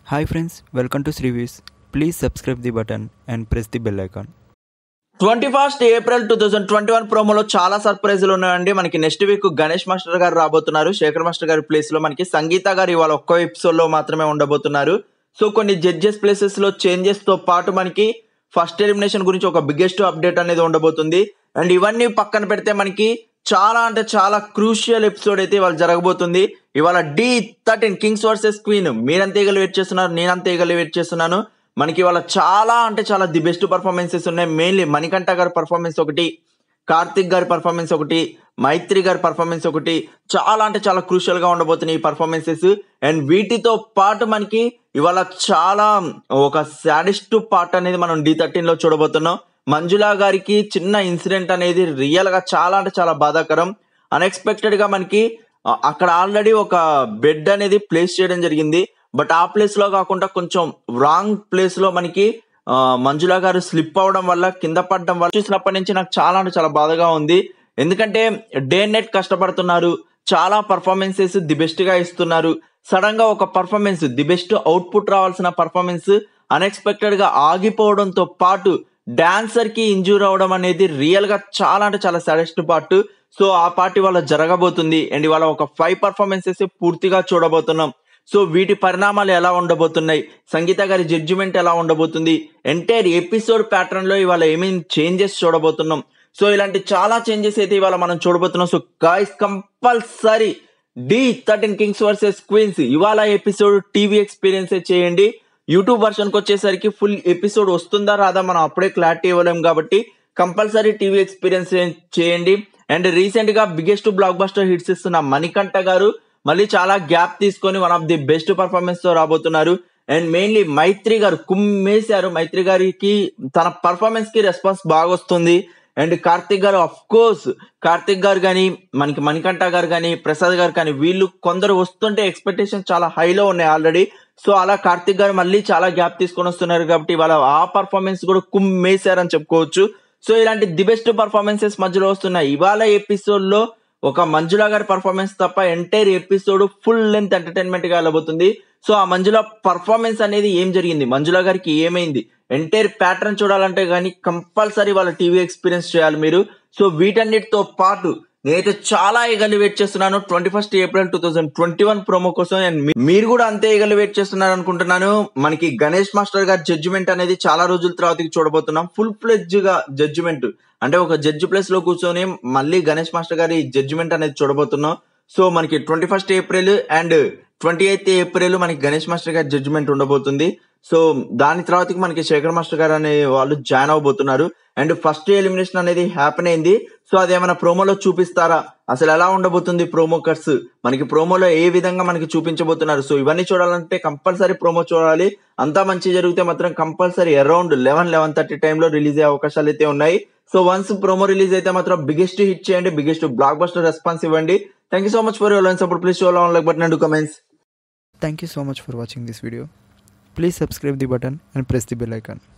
Hi friends, welcome to Srivis. Please subscribe the button and press the bell icon. Twenty first April two thousand twenty one ప్రోమోలో చాలా సర్ప్రైజ్లు ఉన్నాయండి మనకి next week Ganesh master గారు రాబోతున్నారు Shekhar master గారి place లో మనకి సంగీత గారు ఇవాళ ఒక్కో ఎపిసోడ్ లో మాత్రమే ఉండబోతున్నారు సో కొన్ని జడ్జెస్ ప్లేసెస్ లో చేంజెస్ తో పాటు మనకి ఫస్ట్ ఎలిమినేషన్ గురించి ఒక బిగ్గెస్ట్ అప్డేట్ అనేది ఉండబోతుంది అండ్ ఇవన్నీ పక్కన పెడితే మనకి చాలా అంటే చాలా క్రూషియల్ ఎపిసోడ్ అయితే ఇవాళ జరగబోతుంది ఇవాళ Dhee thirteen kings versus queen మీరంతే ఈగలు వెయిట్ చేస్తున్నారు నేనంతే ఈగలు వెయిట్ చేస్తున్నాను మనకి ఇవాళ చాలా అంటే చాలా ది బెస్ట్ పర్ఫార్మెన్సెస్ ఉన్నాయి మెయిన్లీ మణికంఠ గారి పర్ఫార్మెన్స్ ఒకటి కార్తిక్ గారి పర్ఫార్మెన్స్ ఒకటి మైత్రి గారి పర్ఫార్మెన్స్ ఒకటి చాలా అంటే చాలా క్రూషియల్ గా ఉండబోతున్నాయి ఈ పర్ఫార్మెన్సెస్ అండ్ వీటితో పాటు మనకి ఇవాళ చాలా ఒక సాడిస్ట్ పార్ట్ అనేది మనం డి థర్టీన్ లో చూడబోతున్నాం మంజులా గారికి చిన్న ఇన్సిడెంట్ అనేది రియల్ గా చాలా అంటే చాలా బాధాకరం అన్ఎక్స్పెక్టెడ్ గా మనకి ఆ, అక్కడ ఆల్రెడీ ఒక బెడ్ అనేది ప్లేస్ చేయడం జరిగింది బట్ ఆ ప్లేస్ లో కాకుండా కొంచెం రాంగ్ ప్లేస్ లో మనకి ఆ, మంజులా గారు స్లిప్ అవడం వల్ల కింద పడడం వల్ల చూసినప్పటి నుంచి నాకు చాలా అంటే చాలా బాధగా ఉంది ఎందుకంటే డే నెట్ కష్టపడుతున్నారు చాలా పర్ఫార్మెన్సెస్ ది బెస్ట్ గా ఇస్తున్నారు సడన్ గా ఒక పర్ఫార్మెన్స్ ది బెస్ట్ అవుట్పుట్ రావాల్సిన పర్ఫార్మెన్స్ అన్ఎక్స్పెక్టెడ్ గా ఆగిపోవడంతో పాటు డాన్సర్ కి ఇంజూర్ అవడం అనేది రియల్ గా చాలా అంటే చాలా సాడెస్ట్ పార్ట్ సో ఆ పార్ట్ ఇవాళ జరగబోతుంది అండ్ ఇవాళ ఒక ఫైవ్ పర్ఫార్మెన్సెస్ పూర్తిగా చూడబోతున్నాం సో వీటి పరిణామాలు ఎలా ఉండబోతున్నాయి సంగీత గారి జడ్జిమెంట్ ఎలా ఉండబోతుంది ఎంటైర్ ఎపిసోడ్ ప్యాటర్న్ లో ఇవాళ ఏమేమి చేంజెస్ చూడబోతున్నాం సో ఇలాంటి చాలా చేంజెస్ అయితే ఇవాళ మనం చూడబోతున్నాం so guys compulsory Dhee thirteen kings versus queens ఇవాళ ఎపిసోడ్ టీవీ ఎక్స్పీరియన్స్ చేయండి యూట్యూబ్ వర్షన్ కి వచ్చేసరికి ఫుల్ ఎపిసోడ్ వస్తుందా రాదా మనం అప్పుడే క్లారిటీ ఇవ్వలేం కాబట్టి కంపల్సరీ టీవీ ఎక్స్పీరియన్స్ చేయండి అండ్ రీసెంట్ గా బిగ్గెస్ట్ బ్లాక్ బస్టర్ హిట్స్ ఇస్తున్న మణికంఠ గారు మళ్ళీ చాలా గ్యాప్ తీసుకొని one of the best performance తో రాబోతున్నారు అండ్ మెయిన్లీ మైత్రి గారు కుమ్మేశారు మైత్రి గారికి తన పర్ఫార్మెన్స్ కి రెస్పాన్స్ బాగా వస్తుంది అండ్ కార్తిక్ గారు అఫ్ కోర్స్ కార్తిక్ గారు కానీ మనకి మణికంఠ గారు కానీ ప్రసాద్ గారు కానీ వీళ్ళు కొందరు వస్తుంటే ఎక్స్పెక్టేషన్ చాలా హైలో ఉన్నాయి ఆల్రెడీ సో అలా కార్తిక్ గారు మళ్ళీ చాలా గ్యాప్ తీసుకొని వస్తున్నారు కాబట్టి వాళ్ళ ఆ పర్ఫార్మెన్స్ కూడా కుమ్మేశారని చెప్పుకోవచ్చు సో ఇలాంటి ది బెస్ట్ పర్ఫార్మెన్సెస్ మధ్యలో వస్తున్నాయి ఇవాళ ఎపిసోడ్ లో ఒక మంజులా గారి పర్ఫార్మెన్స్ తప్ప entire episode full length entertainment గా వెళ్ళబోతుంది సో ఆ మంజుల పర్ఫార్మెన్స్ అనేది ఏం జరిగింది మంజులా గారికి ఏమైంది ఎంటైర్ ప్యాటర్న్ చూడాలంటే కానీ కంపల్సరీ వాళ్ళ టీవీ ఎక్స్పీరియన్స్ చేయాలి మీరు సో వీటన్నిటితో పాటు నేనైతే చాలా ఈగలు వెయిట్ చేస్తున్నాను twenty first April two thousand twenty one promo కోసం and మీ- మీరు కూడా అంతే ఈగలు వెయిట్ చేస్తున్నారు అనుకుంటున్నాను మనకి గణేష్ మాస్టర్ గారి జడ్జిమెంట్ అనేది చాలా రోజుల తర్వాత చూడబోతున్నాం ఫుల్ ఫ్లెడ్జ్ గా జడ్జిమెంట్ అంటే ఒక జడ్జి ప్లేస్ లో కూర్చొని మళ్ళీ గణేష్ మాస్టర్ గారి జడ్జిమెంట్ అనేది చూడబోతున్నాం సో మనకి twenty first April and twenty eighth April మనకి గణేష్ మాస్టర్ గారి జడ్జిమెంట్ ఉండబోతుంది సో దాని తర్వాతకి మనకి శేఖర్ మాస్టర్ గారు అనే వాళ్ళు జాయిన్ అవబోతున్నారు అండ్ ఫస్ట్ ఎలిమినేషన్ అనేది హ్యాపెన్ అయింది సో అది ఏమైనా ప్రోమోలో చూపిస్తారా అసలు ఎలా ఉండబోతుంది ప్రోమో కట్స్ మనకి ప్రోమోలో ఏ విధంగా మనకి చూపించబోతున్నారు సో ఇవన్నీ చూడాలంటే కంపల్సరీ ప్రోమో చూడాలి అంతా మంచి జరిగితే మాత్రం compulsory around eleven eleven thirty టైంలో రిలీజ్ అయ్యే అవకాశాలు అయితే ఉన్నాయి సో వన్స్ ప్రోమో రిలీజ్ అయితే మాత్రం బిగ్గెస్ట్ హిట్ చేయండి బిగ్గెస్ట్ బ్లాక్ బస్టర్ రెస్పాన్స్ ఇవ్వండి thank you so much for your line support please show like button and comments Thank you so much for watching this video. Please subscribe the button and press the bell icon.